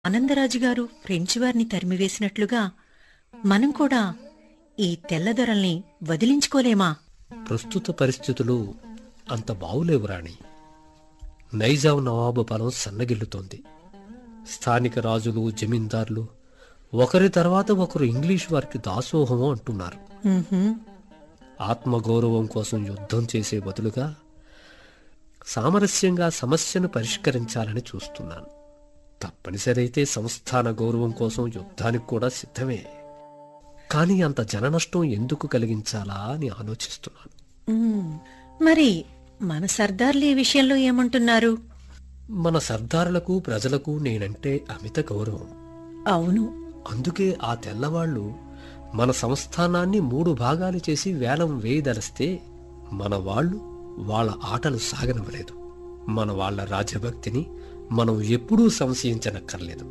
ఆనందరాజు గారు ఫ్రెంచి వారిని తరిమివేసినట్లుగా మనం కూడా ఈ తెల్లదొరల్ని వదిలించుకోలేమా ప్రస్తుత పరిస్థితులు అంత బావులేవు రాణి నైజాం నవాబు బలం సన్నగిల్లుతోంది స్థానిక రాజులు జమీందారులు ఒకరి తర్వాత ఒకరు ఇంగ్లీష్ వారికి దాసోహము అంటున్నారు ఉహుం, ఆత్మగౌరవం కోసం యుద్ధం చేసే బదులుగా సామరస్యంగా సమస్యను పరిష్కరించాలని చూస్తున్నాను తప్పనిసరైతే సంస్థాన గౌరవం కోసం యుద్ధానికి కూడా సిద్ధమే కానీ అంత జననష్టం ఎందుకు కలిగించాలా అని ఆలోచిస్తున్నాను ఉమ్, మరి మన సర్దార్లు ఈ విషయంలో ఏమంటున్నారు మన సర్దారులకు ప్రజలకు నేనంటే అమిత గౌరవం అవును అందుకే ఆ తెల్లవాళ్ళు మన సంస్థానాన్ని మూడు భాగాలు చేసి వేలం వేయదలిస్తే మన వాళ్ళు వాళ్ళ ఆటలు సాగనివ్వలేదు మన వాళ్ళ రాజభక్తిని మనం ఎప్పుడూ సంశయించనక్కర్లేదు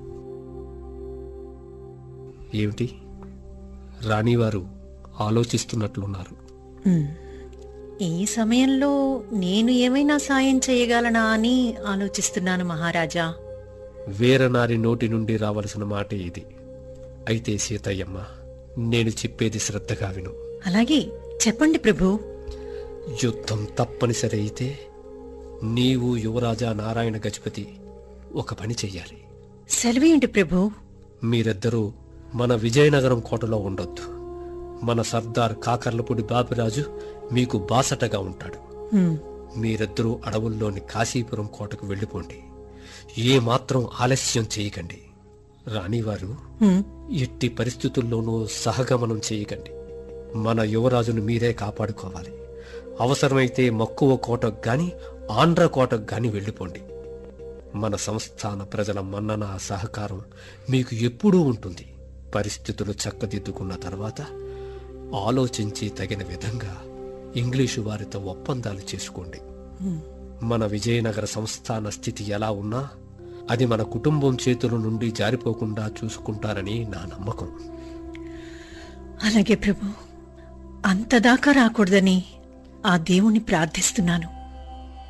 ఏమిటి రాణివారు ఆలోచిస్తున్నట్లున్నారు ఉమ్, ఈ సమయంలో నేను ఏమైనా సాయం చేయగలనా అని ఆలోచిస్తున్నాను మహారాజా వీరనారి నోటి నుండి రావలసిన మాట ఇది అయితే సీతయ్యమ్మ నేను చెప్పేది శ్రద్ధగా విను అలాగే చెప్పండి ప్రభు యుద్ధం తప్పనిసరి అయితే నీవు యువరాజా నారాయణ గజపతి ఒక పని చెయ్యాలి సెలవేయండి ప్రభు మీరిద్దరూ మన విజయనగరం కోటలో ఉండొద్దు మన సర్దార్ కాకర్లపూడి బాపిరాజు మీకు బాసటగా ఉంటాడు ఉమ్, మీరిద్దరూ అడవుల్లోని కాశీపురం కోటకు వెళ్ళిపోండి ఏ మాత్రం ఆలస్యం చేయకండి రాణివారు ఉమ్, ఎట్టి పరిస్థితుల్లోనూ సహగమనం చేయకండి మన యువరాజును మీరే కాపాడుకోవాలి అవసరమైతే మక్కువ కోటకు గాని ఆంధ్ర కోటకు గాని వెళ్ళిపోండి మన సంస్థాన ప్రజల మన్నన సహకారం మీకు ఎప్పుడూ ఉంటుంది పరిస్థితులు చక్కదిద్దుకున్న తర్వాత ఆలోచించి తగిన విధంగా ఇంగ్లీషు వారితో ఒప్పందాలు చేసుకోండి మన విజయనగర సంస్థాన స్థితి ఎలా ఉన్నా అది మన కుటుంబం చేతుల నుండి జారిపోకుండా చూసుకుంటారని నా నమ్మకం అలాగే ప్రభు అంతదాకా రాకూడదని ఆ దేవుణ్ణి ప్రార్థిస్తున్నాను